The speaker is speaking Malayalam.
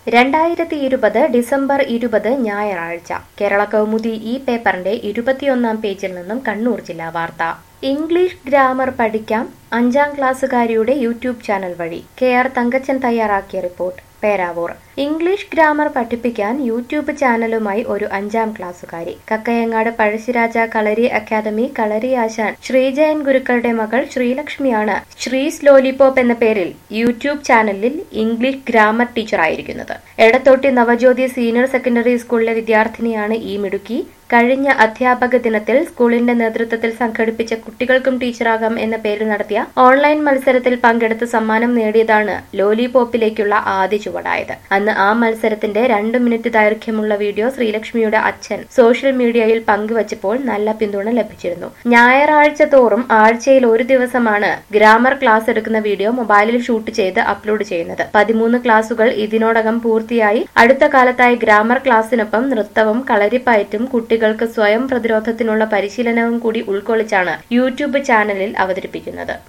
രണ്ടായിരത്തി ഇരുപത് ഡിസംബർ ഇരുപത് ഞായറാഴ്ച കേരള കൗമുദി ഈ പേപ്പറിന്റെ ഇരുപത്തിയൊന്നാം പേജിൽ നിന്നും കണ്ണൂർ ജില്ലാ വാർത്ത ഇംഗ്ലീഷ് ഗ്രാമർ പഠിക്കാം അഞ്ചാം ക്ലാസ്സുകാരിയുടെ യൂട്യൂബ് ചാനൽ വഴി കെ ആർ തങ്കച്ചൻ തയ്യാറാക്കിയ റിപ്പോർട്ട് പേരാവൂർ ഇംഗ്ലീഷ് ഗ്രാമർ പഠിപ്പിക്കാൻ യൂട്യൂബ് ചാനലുമായി ഒരു അഞ്ചാം ക്ലാസ്സുകാരി കക്കയങ്ങാട് പഴശ്ശിരാജ കളരി അക്കാദമി കളരി ആശാൻ ശ്രീജയൻ ഗുരുക്കളുടെ മകൾ ശ്രീലക്ഷ്മിയാണ് ശ്രീസ് ലോലിപോപ്പ് എന്ന പേരിൽ യൂട്യൂബ് ചാനലിൽ ഇംഗ്ലീഷ് ഗ്രാമർ ടീച്ചറായിരിക്കുന്നത് എടത്തോട്ടി നവജ്യോതി സീനിയർ സെക്കൻഡറി സ്കൂളിലെ വിദ്യാർത്ഥിനിയാണ് ഈ മിടുക്കി കഴിഞ്ഞ അധ്യാപക ദിനത്തിൽ സ്കൂളിന്റെ നേതൃത്വത്തിൽ സംഘടിപ്പിച്ച കുട്ടികൾക്കും ടീച്ചറാകാം എന്ന പേരിൽ നടത്തിയ ഓൺലൈൻ മത്സരത്തിൽ പങ്കെടുത്ത് സമ്മാനം നേടിയതാണ് ലോലിപോപ്പിലേക്കുള്ള ആദ്യ ചുവടായത് അന്ന് ആ മത്സരത്തിന്റെ രണ്ട് മിനിറ്റ് ദൈർഘ്യമുള്ള വീഡിയോ ശ്രീലക്ഷ്മിയുടെ അച്ഛൻ സോഷ്യൽ മീഡിയയിൽ പങ്കുവച്ചപ്പോൾ നല്ല പിന്തുണ ലഭിച്ചിരുന്നു ഞായറാഴ്ച തോറും ആഴ്ചയിൽ ഒരു ദിവസമാണ് ഗ്രാമർ ക്ലാസ് എടുക്കുന്ന വീഡിയോ മൊബൈലിൽ ഷൂട്ട് ചെയ്ത് അപ്ലോഡ് ചെയ്യുന്നത് പതിമൂന്ന് ക്ലാസുകൾ ഇതിനോടകം പൂർത്തിയായി അടുത്ത കാലത്തായി ഗ്രാമർ ക്ലാസ്സിനൊപ്പം നൃത്തവും കളരിപ്പയറ്റും കുട്ടികൾക്ക് സ്വയം പ്രതിരോധത്തിനുള്ള പരിശീലനവും കൂടി ഉൾക്കൊള്ളിച്ചാണ് യൂട്യൂബ് ചാനലിൽ അവതരിപ്പിക്കുന്നത്